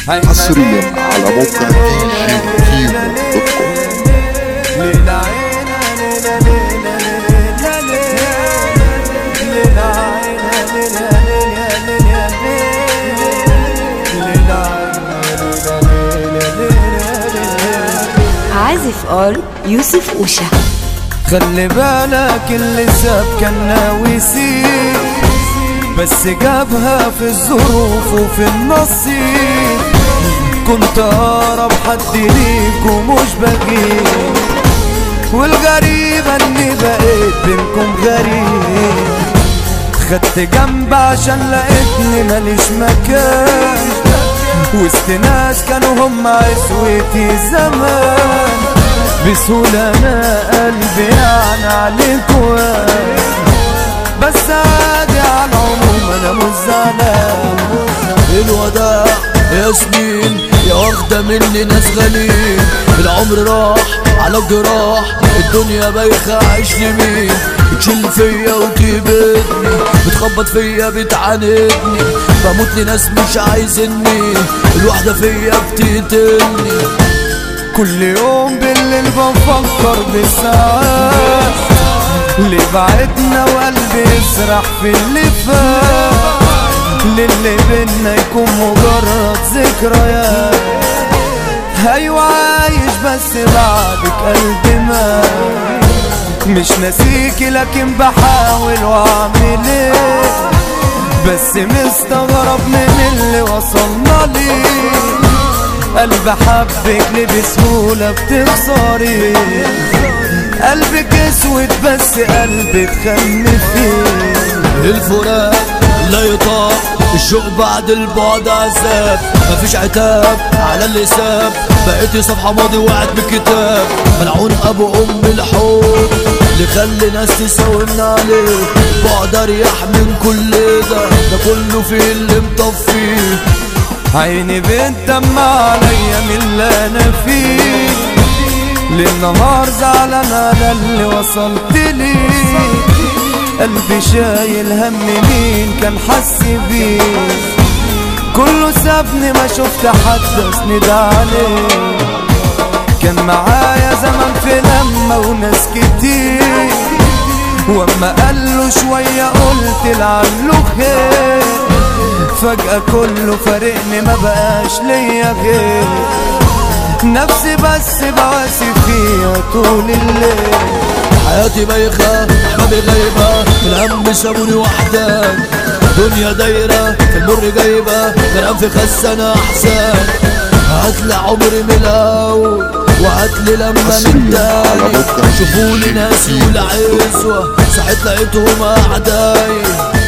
حصريا على موقع دي جي كيمو دوت كوم عازف اول يوسف اوشا خلي بالك اللي ساب كان ناوي يسيب بس جابها في الظروف وفي النصيب كنت اقرب حد ليك ومش بجيب والغريبة اني بقيت بينكم غريب خدت جنب عشان لقيتني ماليش مكان وسط ناس كانوا هم عزوتي زمان بسهولة انا قلبي يعني عليكوا بس عادي على العموم انا مش زعلان الوداع يا سنين يا واخدة مني ناس غاليين العمر راح على الجراح الدنيا بايخة عيش لمين بتشيل فيا وتبدني بتخبط فيا بتعاندني بموت لناس مش عايزني الواحدة فيا بتقتلني كل يوم بالليل بفكر بالساعات اللي بعدنا وقلبي يسرح في اللي فات للي بينا يكون مجرد ذكريات ايوه عايش بس بعدك قلبي مات مش ناسيكي لكن بحاول واعمل ايه بس مستغرب من اللي وصلنا ليه قلب حبك ليه بسهولة بتخسري قلبك اسود بس قلبي تخمي فيه الفراق لا يطاق الشوق بعد البعد عذاب مفيش عتاب على اللي ساب بقيتي صفحة ماضي وقعت بالكتاب ملعون ابو ام الحب اللي خلي ناس تساومنا عليه بعد اريح من كل ده ده كله في اللي مطفيه عيني بتدمع عليا من اللي انا فيه للنهار زعلان على اللي وصلت ليه قلبي شايل هم مين كان حس بيه كله سابني ما شفت حد اسند عليه كان معايا زمان في لمة وناس كتير واما قاله شوية قلت لعله خير فجأة كله فارقني ما بقاش ليا غير نفسي بس بواسي فيها طول الليل حياتي بايخة أحبابي غايبة الهم سابوني وحدان دنيا دايرة في المر جايبة غرقان في خزانة أحزان هاتلي عمري من الأول وهاتلي لما حصرياً من على تاني موقع شوفولي دي ناسي جي والعزوة صحيت لقيتهم أعداي